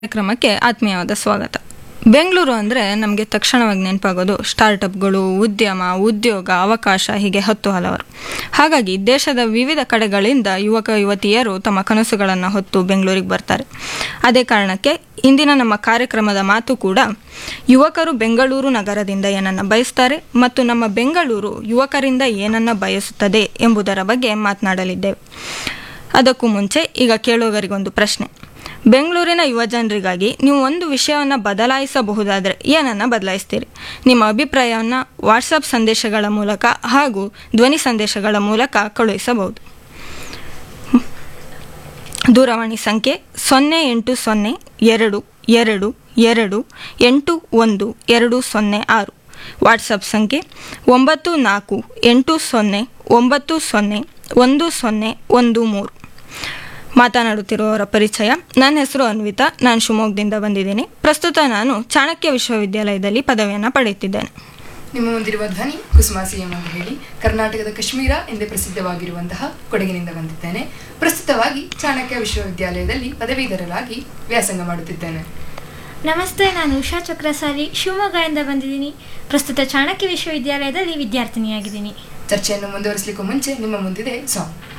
ಕಾರ್ಯಕ್ರಮಕ್ಕೆ ಆತ್ಮೀಯವಾದ ಸ್ವಾಗತ ಬೆಂಗಳೂರು ಅಂದರೆ ನಮಗೆ ತಕ್ಷಣವಾಗಿ ನೆನಪಾಗೋದು ಸ್ಟಾರ್ಟಪ್ಗಳು ಉದ್ಯಮ ಉದ್ಯೋಗ ಅವಕಾಶ ಹೀಗೆ ಹತ್ತು ಹಲವರು ಹಾಗಾಗಿ ದೇಶದ ವಿವಿಧ ಕಡೆಗಳಿಂದ ಯುವಕ ಯುವತಿಯರು ತಮ್ಮ ಕನಸುಗಳನ್ನು ಹೊತ್ತು ಬೆಂಗಳೂರಿಗೆ ಬರ್ತಾರೆ ಅದೇ ಕಾರಣಕ್ಕೆ ಇಂದಿನ ನಮ್ಮ ಕಾರ್ಯಕ್ರಮದ ಮಾತು ಕೂಡ ಯುವಕರು ಬೆಂಗಳೂರು ನಗರದಿಂದ ಏನನ್ನ ಬಯಸ್ತಾರೆ ಮತ್ತು ನಮ್ಮ ಬೆಂಗಳೂರು ಯುವಕರಿಂದ ಏನನ್ನ ಬಯಸುತ್ತದೆ ಎಂಬುದರ ಬಗ್ಗೆ ಮಾತನಾಡಲಿದ್ದೇವೆ ಅದಕ್ಕೂ ಮುಂಚೆ ಈಗ ಕೇಳುವವರಿಗೊಂದು ಪ್ರಶ್ನೆ ಬೆಂಗಳೂರಿನ ಯುವಜನರಿಗಾಗಿ ನೀವು ಒಂದು ವಿಷಯವನ್ನು ಬದಲಾಯಿಸಬಹುದಾದರೆ ಏನನ್ನು ಬದಲಾಯಿಸ್ತೀರಿ ನಿಮ್ಮ ಅಭಿಪ್ರಾಯವನ್ನು ವಾಟ್ಸಪ್ ಸಂದೇಶಗಳ ಮೂಲಕ ಹಾಗೂ ಧ್ವನಿ ಸಂದೇಶಗಳ ಮೂಲಕ ಕಳುಹಿಸಬಹುದು ದೂರವಾಣಿ ಸಂಖ್ಯೆ ಸೊನ್ನೆ ಎಂಟು ಸೊನ್ನೆ ಎರಡು ಎರಡು ಎರಡು ಎಂಟು ಒಂದು ಎರಡು ಸೊನ್ನೆ ಆರು ವಾಟ್ಸಪ್ ಸಂಖ್ಯೆ ಒಂಬತ್ತು ನಾಲ್ಕು ಎಂಟು ಸೊನ್ನೆ ಒಂಬತ್ತು ಸೊನ್ನೆ ಒಂದು ಸೊನ್ನೆ ಒಂದು ಮೂರು ಮಾತನಾಡುತ್ತಿರುವವರ ಪರಿಚಯ ನನ್ನ ಹೆಸರು ಅನ್ವಿತಾ ನಾನು ಶಿವಮೊಗ್ಗದಿಂದ ಬಂದಿದ್ದೀನಿ ಪ್ರಸ್ತುತ ನಾನು ಚಾಣಕ್ಯ ವಿಶ್ವವಿದ್ಯಾಲಯದಲ್ಲಿ ಪದವಿಯನ್ನು ಪಡೆಯುತ್ತಿದ್ದೇನೆ ನಿಮ್ಮ ಮುಂದಿರುವ ಧ್ವನಿ ಕುಸುಮಾ ಸಿಎಂ ಅಂತ ಹೇಳಿ ಕರ್ನಾಟಕದ ಕಾಶ್ಮೀರ ಎಂದೇ ಪ್ರಸಿದ್ಧವಾಗಿರುವಂತಹ ಕೊಡಗಿನಿಂದ ಬಂದಿದ್ದೇನೆ ಪ್ರಸ್ತುತವಾಗಿ ಚಾಣಕ್ಯ ವಿಶ್ವವಿದ್ಯಾಲಯದಲ್ಲಿ ಪದವೀಧರರಾಗಿ ವ್ಯಾಸಂಗ ಮಾಡುತ್ತಿದ್ದೇನೆ ನಮಸ್ತೆ ನಾನು ಉಷಾ ಚಕ್ರಸಾಲಿ ಶಿವಮೊಗ್ಗದಿಂದ ಬಂದಿದ್ದೀನಿ ಪ್ರಸ್ತುತ ಚಾಣಕ್ಯ ವಿಶ್ವವಿದ್ಯಾಲಯದಲ್ಲಿ ವಿದ್ಯಾರ್ಥಿನಿಯಾಗಿದ್ದೀನಿ ಚರ್ಚೆಯನ್ನು ಮುಂದುವರಿಸಲಿಕ್ಕೂ ಮುಂಚೆ ನಿಮ್ಮ ಮುಂದಿದೆ ಸಾಂಗ್